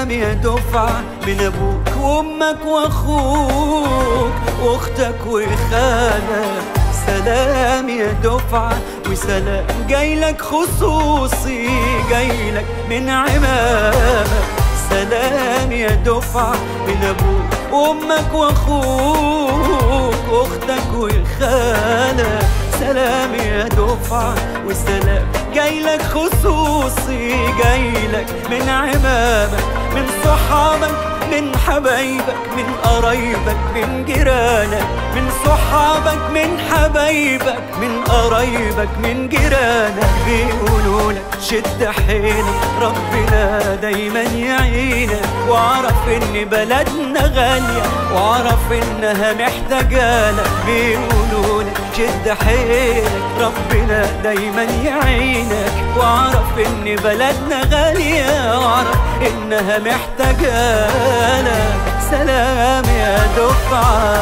سلام يا دفعة من أبوك وأمك وأخوك وأختك وخالك سلام يا دفعة وسلام جايلك خصوصي جايلك من عمامك سلام يا دفعة من أبوك وأمك وأخوك وأختك وخالك سلام يا دفعة وسلام جايلك خصوصي جايلك من عمامك من صحابك من حبايبك من قرايبك من جيرانك من صحابك من حبايبك من قرايبك من جيرانك بيقولوا لك شد حيلك ربنا دايما يعينك واعرف ان بلدنا غالية واعرف انها محتاجالك بيقولوا لك شد حيلك ربنا دايما يعينك واعرف ان بلدنا غالية واعرف انها محتاجالك سلام يا دفعه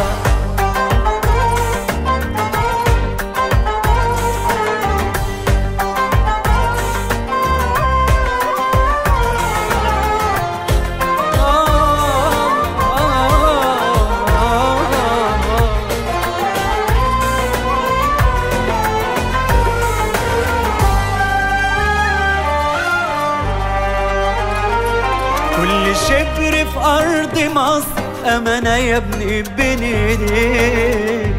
كل شبر في أرض مصر أمانة يا ابني بين ايديك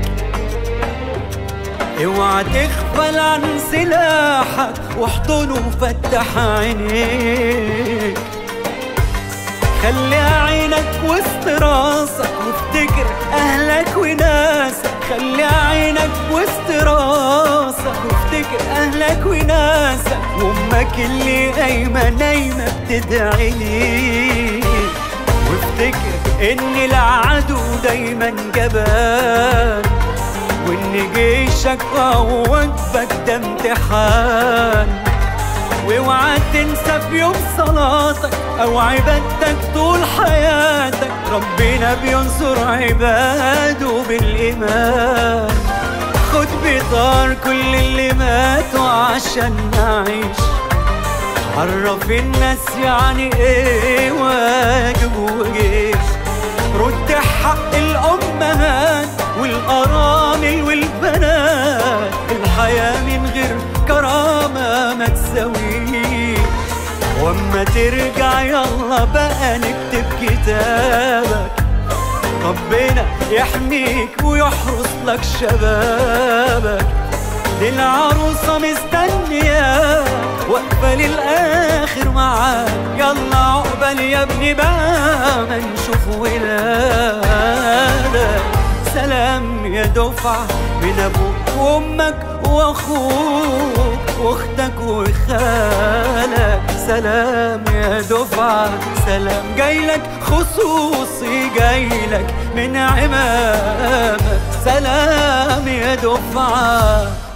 اوعى تغفل عن سلاحك واحضنه وفتح عينيك خلي عينك وسط راسك وافتكر اهلك وناسك خلي عينك وسط راسك وافتكر اهلك وناسك وامك اللي قايمه نايمه بتدعي ليك وافتكر ان العدو دايما جبان وان جيشك ووجبك ده امتحان واوعى تنسى في يوم صلاتك او عبادتك طول حياتك ربنا بينصر عباده بالايمان خد بطار كل اللي ماتوا عشان نعيش عرف الناس يعني ايه واجب وجيش رد حق الامهات والارامل والبنات الحياه من غير كرامه ما تساويش واما ترجع يلا بقى نكتب كتابك ربنا يحميك ويحرس لك شبابك دي العروسة مستنية واقفة للآخر معاك يلا عقبال يا ابني بقى ما نشوف ولادك سلام يا دفعة من أبوك وأمك وأخوك وأختك وخالك سلام يا دفعة سلام جايلك خصوصي جايلك من عمامك سلام يا دفعة